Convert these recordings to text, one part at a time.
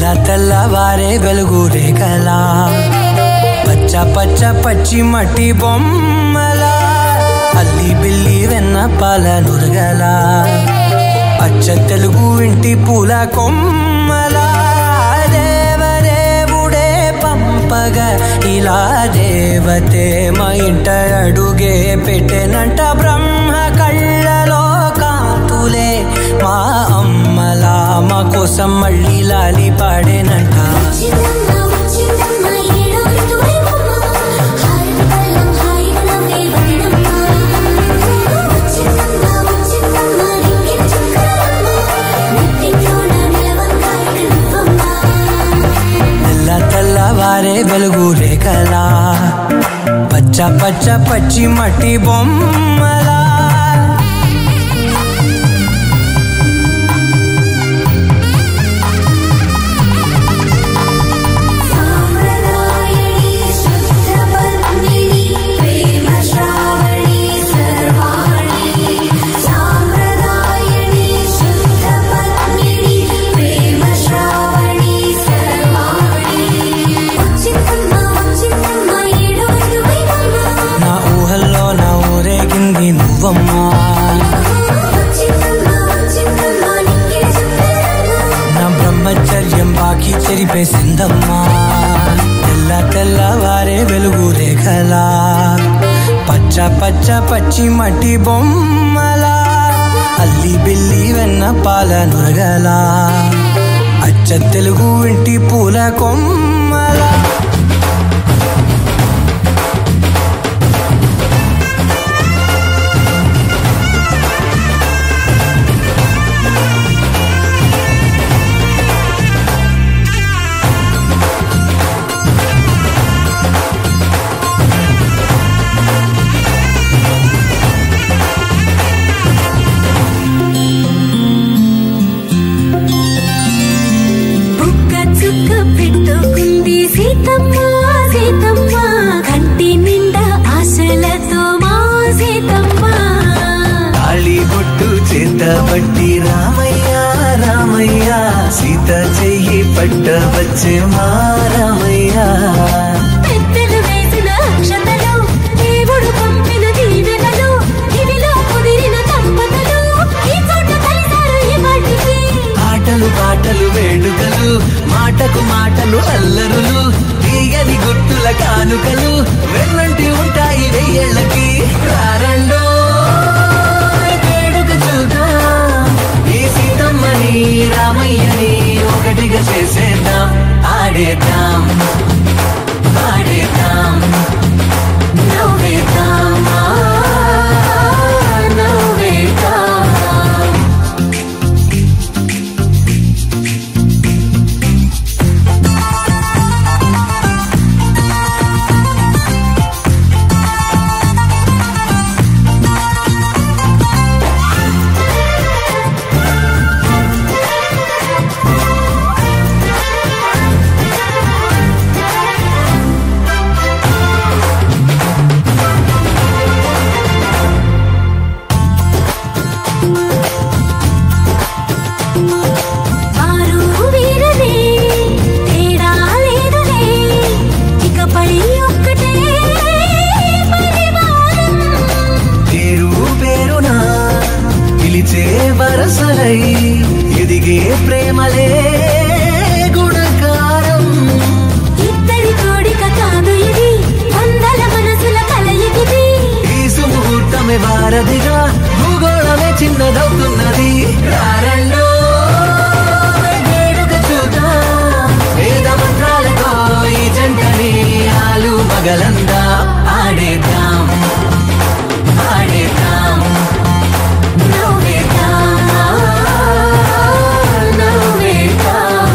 తెల్లవారే వెలుగు రేఖలా పచ్చ పచ్చ పచ్చి మట్టి బొమ్మలా అల్లి బిల్లి వెన్న పాల నురగలా అచ్చ తెలుగు ఇంటి పూల కొమ్మలా దేవదేవుడే పంపగా ఇలా దేవతే మా ఇంట అడుగే పెట్టెనంట బ్రహ్మ కళ్ళలో కాతులే మా అమ్మలా మా కోసం మళ్ళీ లాలి పాడేనంట చిన్నమ్మ చిన్నమ్మ ఏడో ఋతువేమమ్మ హారతి పళ్ళం హాయిగా నవ్వే వదనమ్మ చిన్నమ్మ చిన్నమ్మ రింగిన చుక్కలమ్మ నెట్టింట్లోన నిలవంగా ఇక నువ్వమ్మ తెల్ల తెల్లవారే వెలుగు రేఖలా పచ్చ పచ్చ పచ్చి మట్టి బొమ్మలా సామ్రదాయని శుద్ధ పద్మిని ప్రేమ శ్రావణి సర్వాణి సామ్రదాయని శుద్ధ పద్మిని ప్రేమ శ్రావణి సర్వాణి వచ్చిందమ్మ వచ్చిందమ్మ ఏడో ఋతువైవమ్మ నా ఊహల్లో నా ఊరేగింది నువ్వమ్మా వచ్చిందమ్మ వచ్చిందమ్మ నింగిన చుక్కలమ్మ నా బ్రహ్మచర్యం బాకీ చెరిపేసిందమ్మా తెల్ల తెల్లవారే వెలుగు రేఖలా పచ్చ పచ్చ పచ్చి మట్టి బొమ్మలా అల్లి బిల్లి వెన్న పాల నురగలా అచ్చ తెలుగు ఇంటి పూల కొమ్మలా బుక్క చుక్క పెట్టుకుంది సీతమ్మ సీతమ్మ కంటి నిండా ఆశలతో మా సీతమ్మ తాళి బొట్టు చేత పట్టి రామయ్య రామయ్య సీత చెయ్యి పట్ట వచ్చే మా రామయ్య పెద్దలు వేసిన అక్షతలు దేవుడు పంపిన దీవెనలు ఇవిలో కుదిరిన దంపతులు ఈ చోట కలిసారు ఈ వాటికి ఆటలు పాటలు వేడుకలు మాటకు మాటలు అల్లరులు తీయని గుట్టుల కానుకలు వెన్నంటి ఉంటాయి వెయ్యేళ్ళకి రారండో వేడుక చూద్దాం ఈ సీతమ్మని రామయ్యని ఒకటిగా చేసేద్దాం ఆడేద్దాం ఆడేద్దాం నవ్వేద్దాం ఆ, నవ్వేద్దాం వారు వీరనే తేడా లేదులే ఇకపై ఒక్కటే పరివారం పేరు పేరున పిలిచే వరసలై ఎదిగే ప్రేమలే గుణకారం ఇద్దరి కోడిక కాదు ఇది వందల మనసుల కలయికిది ఈ సుముహూర్తమే వారధిగా భూగోళమే చిన్నదవుతున్నది రారండో వేడుక చూద్దాం వేద మంత్రాలతో ఈ జంటని ఆలు మగలందా ఆడేద్దాం ఆడేద్దాం నవ్వేద్దాం నవ్వేద్దాం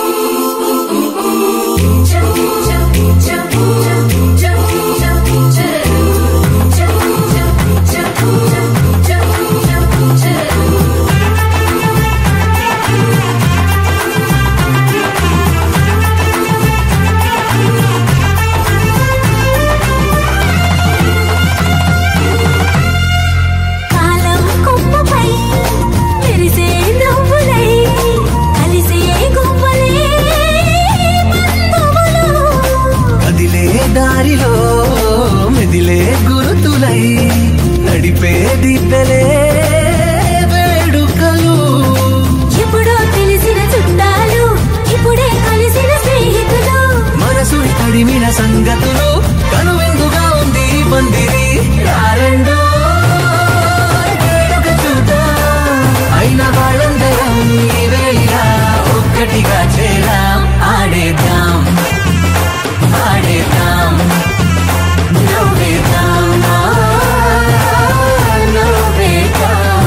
చం చం చం చం చం చం జతై నడిపే దిద్దలే వేడుకలు ఎప్పుడో తెలిసిన చుట్టాలు ఇప్పుడే కలిసిన స్నేహితులు మనసు తడిమిన సంగతులు కనువిందుగా ఉంది ఈ పందిరి రారండో వేడుక చూద్దాం అయిన వాళ్ళందరం ఈ వేళ ఒక్కటిగా చేరాం ఆడేద్దాం ఆడేద్దాం నవ్వేద్దాం నవ్వేద్దాం.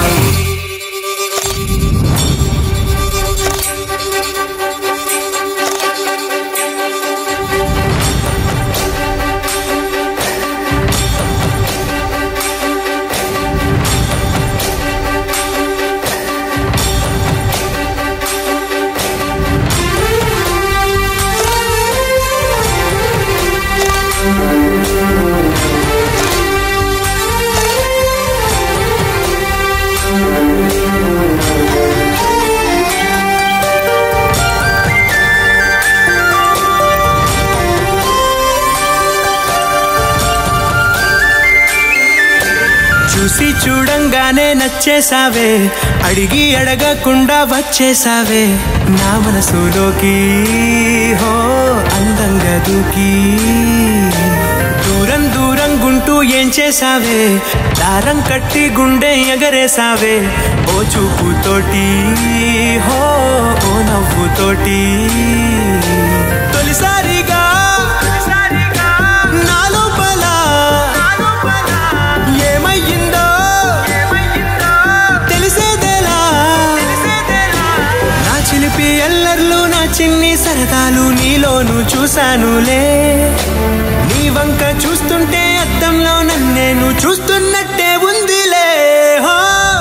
చూసి చూడంగానే నచ్చేసావే అడిగి అడగకుండా వచ్చేసావే నా మనసులోకి హో అందంగా దూకి దూరం దూరం గుంటూ ఏం చేసావే దారం కట్టి గుండె ఎగరేసావే ఓ చూపుతోటి హో ఓ నవ్వుతోటి తొలిసారిగా నా లోపల ఏమయ్యిందో తెలిసేదేలా నా చిలిపి ఎల్లర్లు నా చిన్ని సరదాలు నీలోను చూశానులే నీ వంక చూస్తుంటే అద్దంలో నన్నేను చూస్తున్నట్టే ఉందిలే హో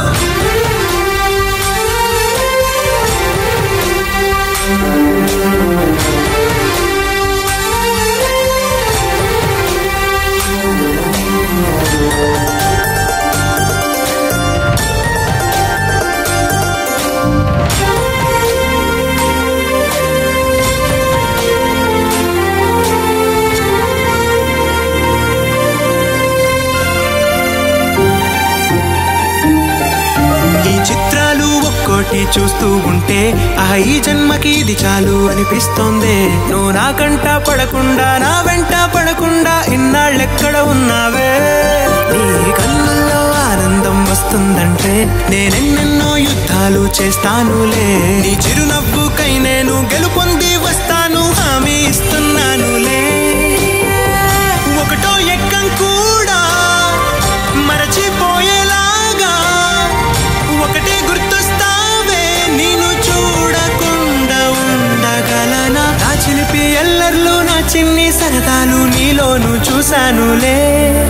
ఈ చిత్రాలు ఒక్కోటి చూస్తూ ఉంటే ఆ ఈ జన్మకి ఇది చాలు అనిపిస్తోంది నువ్వు నా కంట పడకుండా నా వెంట పడకుండా ఇన్నాళ్ళెక్కడ ఉన్నావే నీ కన్నుల్లో ఆనందం వస్తుందంటే నేనెన్నెన్నో యుద్ధాలు చేస్తానులే నీ చిరునవ్వుకై నేను గెలుపొంది వస్తాను హామీ ఇస్తున్నానులే ఒకటో ఎక్కం కూడా మరచిపోయేలాగా ఒకటే గుర్తొస్తావే నేను చూడకుండా ఉండగలనా నా చిలిపి ఎల్లర్లు నా చిన్ని సరదాలు నీలోను చూశానులే